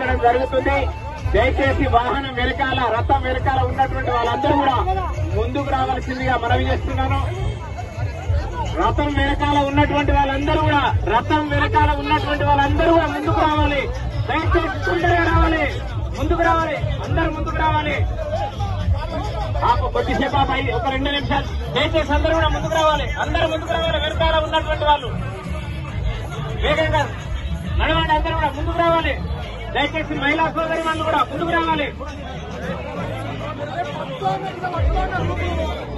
నిర్వహించడం జరుగుతుంది దయచేసి వాహనం వెనకాల రథం వెనకాల ఉన్నటువంటి వాళ్ళందరూ కూడా ముందుకు రావాల్సిందిగా మనవి చేస్తున్నాను రథం వెనకాల ఉన్నటువంటి వాళ్ళందరూ కూడా రథం వెనకాల ఉన్నటువంటి వాళ్ళందరూ కూడా ముందుకు రావాలి దయచేసి తొందరగా రావాలి ముందుకు రావాలి అందరూ ముందుకు రావాలి ఆపు కొద్దిసేపు ఆపు, ఐదు- ఒక రెండు నిమిషాలు దయచేసి అందరూ కూడా ముందుకు రావాలి అందరూ ముందుకు రావాలి వెనకాల ఉన్నటువంటి వాళ్ళు వేగంగా నడవండి అందరూ కూడా ముందుకు రావాలి దయచేసి మహిళా సోదరి వాళ్ళు కూడా ముందుకు రావాలి